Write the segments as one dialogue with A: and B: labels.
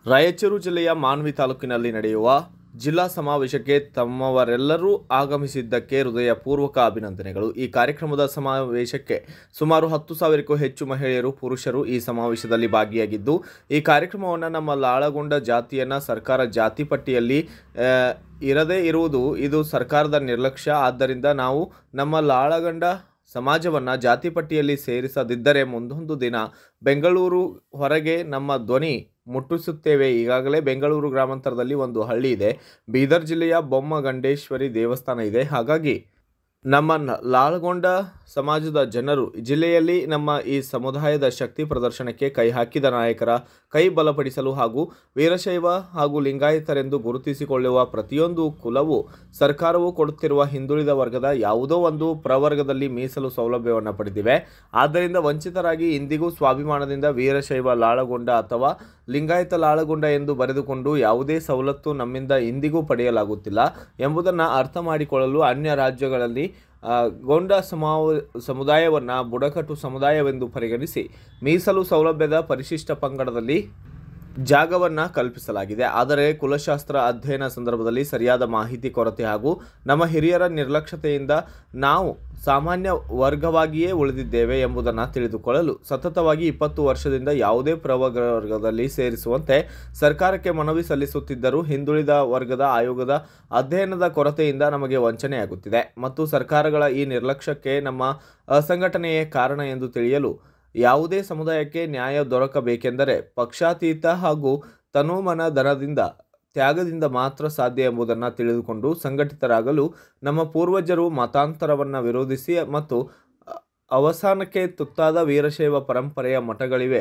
A: ರಾಯಚೂರು ಜಿಲ್ಲೆಯ ಮಾನ್ವಿ ತಾಲೂಕಿನಲ್ಲಿ ನಡೆಯುವ ಜಿಲ್ಲಾ ಸಮಾವೇಶಕ್ಕೆ ತಮ್ಮವರೆಲ್ಲರೂ ಆಗಮಿಸಿದ್ದಕ್ಕೆ ಹೃದಯಪೂರ್ವಕ ಅಭಿನಂದನೆಗಳು ಈ ಕಾರ್ಯಕ್ರಮದ ಸಮಾವೇಶಕ್ಕೆ ಸುಮಾರು ಹತ್ತು ಸಾವಿರಕ್ಕೂ ಹೆಚ್ಚು ಮಹಿಳೆಯರು ಪುರುಷರು ಈ ಸಮಾವೇಶದಲ್ಲಿ ಭಾಗಿಯಾಗಿದ್ದು ಈ ಕಾರ್ಯಕ್ರಮವನ್ನು ನಮ್ಮ ಲಾಳಗೊಂಡ ಜಾತಿಯನ್ನು ಸರ್ಕಾರ ಜಾತಿ ಪಟ್ಟಿಯಲ್ಲಿ ಆ, ಇರದೇ ಇರುವುದು ಇದು ಸರ್ಕಾರದ ನಿರ್ಲಕ್ಷ್ಯ ಆದ್ದರಿಂದ ನಾವು ನಮ್ಮ ಲಾಳಗಂಡ ಸಮಾಜವನ್ನು ಜಾತಿ ಪಟ್ಟಿಯಲ್ಲಿ ಸೇರಿಸದಿದ್ದರೆ ಮುಂದೊಂದು ದಿನ ಬೆಂಗಳೂರು ಹೊರಗೆ ನಮ್ಮ ಧ್ವನಿ ಮುಟ್ಟಿಸುತ್ತೇವೆ ಈಗಾಗಲೇ ಬೆಂಗಳೂರು ಗ್ರಾಮಾಂತರದಲ್ಲಿ ಒಂದು ಹಳ್ಳಿ ಇದೆ ಬೀದರ್ ಜಿಲ್ಲೆಯ ಬೊಮ್ಮಗಂಡೇಶ್ವರಿ ದೇವಸ್ಥಾನ ಇದೆ ಹಾಗಾಗಿ ನಮ್ಮ ನ- ಲಾಲ್ಗೊಂಡ ಸಮಾಜದ ಜನರು ಜಿಲ್ಲೆಯಲ್ಲಿ ನಮ್ಮ ಈ ಸಮುದಾಯದ ಶಕ್ತಿ ಪ್ರದರ್ಶನಕ್ಕೆ ಕೈ ಹಾಕಿದ ನಾಯಕರ ಕೈ ಬಲಪಡಿಸಲು ಹಾಗೂ ವೀರಶೈವ ಹಾಗೂ ಲಿಂಗಾಯತರೆಂದು ಗುರುತಿಸಿಕೊಳ್ಳುವ ಪ್ರತಿಯೊಂದು ಕುಲವು ಸರ್ಕಾರವು ಕೊಡುತ್ತಿರುವ ಹಿಂದುಳಿದ ವರ್ಗದ ಯಾವುದೋ ಒಂದು ಪ್ರವರ್ಗದಲ್ಲಿ ಮೀಸಲು ಸೌಲಭ್ಯವನ್ನು ಪಡೆದಿವೆ ಆದ್ದರಿಂದ ವಂಚಿತರಾಗಿ ಇಂದಿಗೂ ಸ್ವಾಭಿಮಾನದಿಂದ ವೀರಶೈವ ಲಾಳಗೊಂಡ ಅಥವಾ ಲಿಂಗಾಯತ ಲಾಳಗೊಂಡ ಎಂದು ಬರೆದುಕೊಂಡು ಯಾವುದೇ ಸವಲತ್ತು ನಮ್ಮಿಂದ ಇಂದಿಗೂ ಪಡೆಯಲಾಗುತ್ತಿಲ್ಲ ಎಂಬುದನ್ನು ಅರ್ಥ ಮಾಡಿಕೊಳ್ಳಲು ಅನ್ಯ ರಾಜ್ಯಗಳಲ್ಲಿ ಆ, ಗೊಂಡ ಸಮಾವ ಸಮುದಾಯವನ್ನು ಬುಡಕಟ್ಟು ಸಮುದಾಯವೆಂದು ಪರಿಗಣಿಸಿ ಮೀಸಲು ಸೌಲಭ್ಯದ ಪರಿಶಿಷ್ಟ ಪಂಗಡದಲ್ಲಿ ಜಾಗವನ್ನು ಕಲ್ಪಿಸಲಾಗಿದೆ ಆದರೆ ಕುಲಶಾಸ್ತ್ರ ಅಧ್ಯಯನ ಸಂದರ್ಭದಲ್ಲಿ ಸರಿಯಾದ ಮಾಹಿತಿ ಕೊರತೆ ಹಾಗೂ ನಮ್ಮ ಹಿರಿಯರ ನಿರ್ಲಕ್ಷ್ಯತೆಯಿಂದ ನಾವು ಸಾಮಾನ್ಯ ವರ್ಗವಾಗಿಯೇ ಉಳಿದಿದ್ದೇವೆ ಎಂಬುದನ್ನು ತಿಳಿದುಕೊಳ್ಳಲು ಸತತವಾಗಿ ಇಪ್ಪತ್ತು ವರ್ಷದಿಂದ ಯಾವುದೇ ಪ್ರವರ್ಗದಲ್ಲಿ ಸೇರಿಸುವಂತೆ ಸರ್ಕಾರಕ್ಕೆ ಮನವಿ ಸಲ್ಲಿಸುತ್ತಿದ್ದರೂ ಹಿಂದುಳಿದ ವರ್ಗದ ಆಯೋಗದ ಅಧ್ಯಯನದ ಕೊರತೆಯಿಂದ ನಮಗೆ ವಂಚನೆಯಾಗುತ್ತಿದೆ ಮತ್ತು ಸರ್ಕಾರಗಳ ಈ ನಿರ್ಲಕ್ಷ್ಯಕ್ಕೆ ನಮ್ಮ ಅಸಂಘಟನೆಯೇ ಕಾರಣ ಎಂದು ತಿಳಿಯಲು ಯಾವುದೇ ಸಮುದಾಯಕ್ಕೆ ನ್ಯಾಯ ದೊರಕಬೇಕೆಂದರೆ ಪಕ್ಷಾತೀತ ಹಾಗೂ ತನುಮನ ದನದಿಂದ ತ್ಯಾಗದಿಂದ ಮಾತ್ರ ಸಾಧ್ಯ ಎಂಬುದನ್ನು ತಿಳಿದುಕೊಂಡು ಸಂಘಟಿತರಾಗಲು ನಮ್ಮ ಪೂರ್ವಜರು ಮತಾಂತರವನ್ನು ವಿರೋಧಿಸಿ ಮತ್ತು ಅ- ಅವಸಾನಕ್ಕೆ ತುತ್ತಾದ ವೀರಶೈವ ಪರಂಪರೆಯ ಮಠಗಳಿವೆ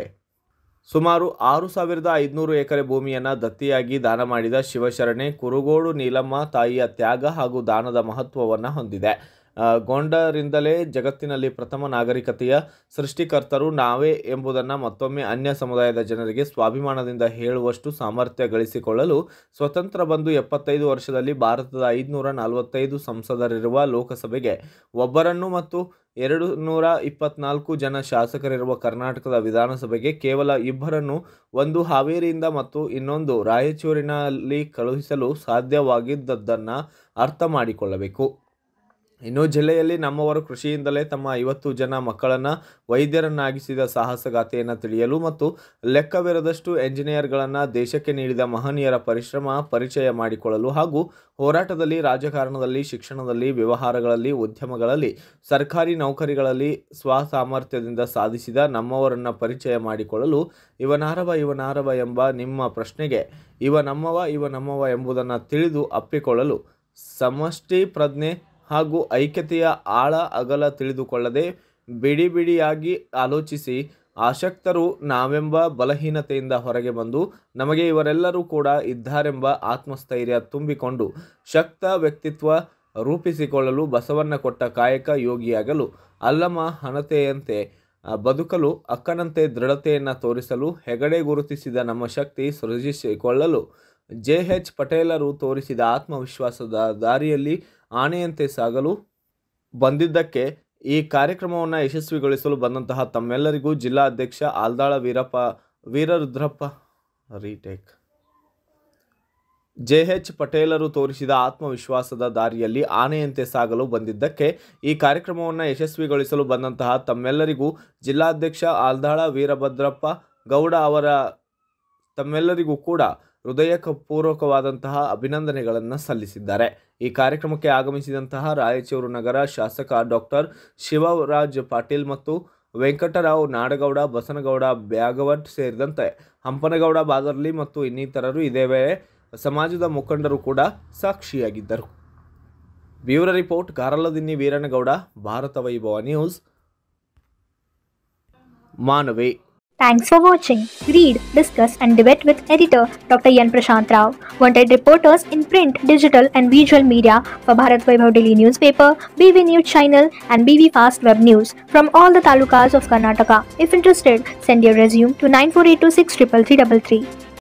A: ಸುಮಾರು ಆರು ಸಾವಿರದ ಐದುನೂರು ಎಕರೆ ಭೂಮಿಯನ್ನು ದತ್ತಿಯಾಗಿ ದಾನ ಮಾಡಿದ ಶಿವಶರಣೆ ಕುರುಗೋಡು ನೀಲಮ್ಮ ತಾಯಿಯ ತ್ಯಾಗ ಹಾಗೂ ದಾನದ ಮಹತ್ವವನ್ನು ಹೊಂದಿದೆ ಆ, ಗೊಂಡರಿಂದಲೇ ಜಗತ್ತಿನಲ್ಲಿ ಪ್ರಥಮ ನಾಗರಿಕತೆಯ ಸೃಷ್ಟಿಕರ್ತರು ನಾವೇ ಎಂಬುದನ್ನು ಮತ್ತೊಮ್ಮೆ ಅನ್ಯ ಸಮುದಾಯದ ಜನರಿಗೆ ಸ್ವಾಭಿಮಾನದಿಂದ ಹೇಳುವಷ್ಟು ಸಾಮರ್ಥ್ಯ ಗಳಿಸಿಕೊಳ್ಳಲು ಸ್ವತಂತ್ರ ಬಂದು ಎಪ್ಪತ್ತೈದು ವರ್ಷದಲ್ಲಿ ಭಾರತದ ಐದುನೂರ ನಲವತ್ತೈದು ಸಂಸದರಿರುವ ಲೋಕಸಭೆಗೆ ಒಬ್ಬರನ್ನು ಮತ್ತು ಎರಡು ನೂರ ಇಪ್ಪತ್ನಾಲ್ಕು ಜನ ಶಾಸಕರಿರುವ ಕರ್ನಾಟಕದ ವಿಧಾನಸಭೆಗೆ ಕೇವಲ ಇಬ್ಬರನ್ನು ಒಂದು ಹಾವೇರಿಯಿಂದ ಮತ್ತು ಇನ್ನೊಂದು ರಾಯಚೂರಿನಲ್ಲಿ ಕಳುಹಿಸಲು ಸಾಧ್ಯವಾಗಿದ್ದದ್ದನ್ನು ಅರ್ಥ ಮಾಡಿಕೊಳ್ಳಬೇಕು ಇನ್ನು ಜಿಲ್ಲೆಯಲ್ಲಿ ನಮ್ಮವರು ಕೃಷಿಯಿಂದಲೇ ತಮ್ಮ ಐವತ್ತು ಜನ ಮಕ್ಕಳನ್ನು ವೈದ್ಯರನ್ನಾಗಿಸಿದ ಸಾಹಸಗಾಥೆಯನ್ನು ತಿಳಿಯಲು ಮತ್ತು ಲೆಕ್ಕವಿರದಷ್ಟು ಎಂಜಿನಿಯರ್ಗಳನ್ನು ದೇಶಕ್ಕೆ ನೀಡಿದ ಮಹನೀಯರ ಪರಿಶ್ರಮ ಪರಿಚಯ ಮಾಡಿಕೊಳ್ಳಲು ಹಾಗೂ ಹೋರಾಟದಲ್ಲಿ ರಾಜಕಾರಣದಲ್ಲಿ ಶಿಕ್ಷಣದಲ್ಲಿ ವ್ಯವಹಾರಗಳಲ್ಲಿ ಉದ್ಯಮಗಳಲ್ಲಿ ಸರ್ಕಾರಿ ನೌಕರಿಗಳಲ್ಲಿ ಸ್ವಸಾಮರ್ಥ್ಯದಿಂದ ಸಾಧಿಸಿದ ನಮ್ಮವರನ್ನು ಪರಿಚಯ ಮಾಡಿಕೊಳ್ಳಲು ಇವನಾರವ ಇವನಾರವ ಎಂಬ ನಿಮ್ಮ ಪ್ರಶ್ನೆಗೆ ಇವ ನಮ್ಮವ ಇವ ನಮ್ಮವ ಎಂಬುದನ್ನು ತಿಳಿದು ಅಪ್ಪಿಕೊಳ್ಳಲು ಸಮಷ್ಟಿ ಪ್ರಜ್ಞೆ ಹಾಗೂ ಐಕ್ಯತೆಯ ಆಳ ಅಗಲ ತಿಳಿದುಕೊಳ್ಳದೆ ಬಿಡಿ ಬಿಡಿಯಾಗಿ ಆಲೋಚಿಸಿ ಆಸಕ್ತರು ನಾವೆಂಬ ಬಲಹೀನತೆಯಿಂದ ಹೊರಗೆ ಬಂದು ನಮಗೆ ಇವರೆಲ್ಲರೂ ಕೂಡ ಇದ್ದಾರೆಂಬ ಆತ್ಮಸ್ಥೈರ್ಯ ತುಂಬಿಕೊಂಡು ಶಕ್ತ ವ್ಯಕ್ತಿತ್ವ ರೂಪಿಸಿಕೊಳ್ಳಲು ಬಸವಣ್ಣ ಕೊಟ್ಟ ಕಾಯಕ ಯೋಗಿಯಾಗಲು ಅಲ್ಲಮ ಹಣತೆಯಂತೆ ಆ, ಬದುಕಲು ಅಕ್ಕನಂತೆ ದೃಢತೆಯನ್ನು ತೋರಿಸಲು ಹೆಗಡೆ ಗುರುತಿಸಿದ ನಮ್ಮ ಶಕ್ತಿ ಸೃಜಿಸಿಕೊಳ್ಳಲು ಜೆ ಎಚ್ ಪಟೇಲರು ತೋರಿಸಿದ ಆತ್ಮವಿಶ್ವಾಸದ ದಾರಿಯಲ್ಲಿ ಆನೆಯಂತೆ ಸಾಗಲು ಬಂದಿದ್ದಕ್ಕೆ ಈ ಕಾರ್ಯಕ್ರಮವನ್ನು ಯಶಸ್ವಿಗೊಳಿಸಲು ಬಂದಂತಹ ತಮ್ಮೆಲ್ಲರಿಗೂ ಜಿಲ್ಲಾ ಅಧ್ಯಕ್ಷ ಆಲ್ದಾಳ ವೀರಪ್ಪ ವೀರರುದ್ರಪ್ಪ ರೀಟೇಕ್ ಜೆ ಎಚ್ ಪಟೇಲರು ತೋರಿಸಿದ ಆತ್ಮವಿಶ್ವಾಸದ ದಾರಿಯಲ್ಲಿ ಆನೆಯಂತೆ ಸಾಗಲು ಬಂದಿದ್ದಕ್ಕೆ ಈ ಕಾರ್ಯಕ್ರಮವನ್ನು ಯಶಸ್ವಿಗೊಳಿಸಲು ಬಂದಂತಹ ತಮ್ಮೆಲ್ಲರಿಗೂ ಜಿಲ್ಲಾಧ್ಯಕ್ಷ ಆಲ್ದಾಳ ವೀರಭದ್ರಪ್ಪ ಗೌಡ ಅವರ ತಮ್ಮೆಲ್ಲರಿಗೂ ಕೂಡ ಹೃದಯಪೂರ್ವಕವಾದಂತಹ ಅಭಿನಂದನೆಗಳನ್ನು ಸಲ್ಲಿಸಿದ್ದಾರೆ ಈ ಕಾರ್ಯಕ್ರಮಕ್ಕೆ ಆಗಮಿಸಿದಂತಹ ರಾಯಚೂರು ನಗರ ಶಾಸಕ ಡಾಕ್ಟರ್ ಶಿವರಾಜ್ ಪಾಟೀಲ್ ಮತ್ತು ವೆಂಕಟರಾವ್ ನಾಡಗೌಡ ಬಸನಗೌಡ ಬ್ಯಾಗವಟ್ ಸೇರಿದಂತೆ ಹಂಪನಗೌಡ ಬಾದರ್ಲಿ ಮತ್ತು ಇನ್ನಿತರರು ಇದೇ ವೇಳೆ ಸಮಾಜದ ಮುಖಂಡರು ಕೂಡ ಸಾಕ್ಷಿಯಾಗಿದ್ದರು bureau report Karaladinni Veeranagouda Bharata Vaibhava news Manvi
B: Thanks for watching. Read, discuss, and debate with editor Dr. Yan Prashant Rao. Wanted reporters in print, digital, and visual media for Bharat Vaibhav Daily newspaper, BV News channel, and BV Fast Web News from all the talukas of Karnataka. If interested, send your resume to 9482633333.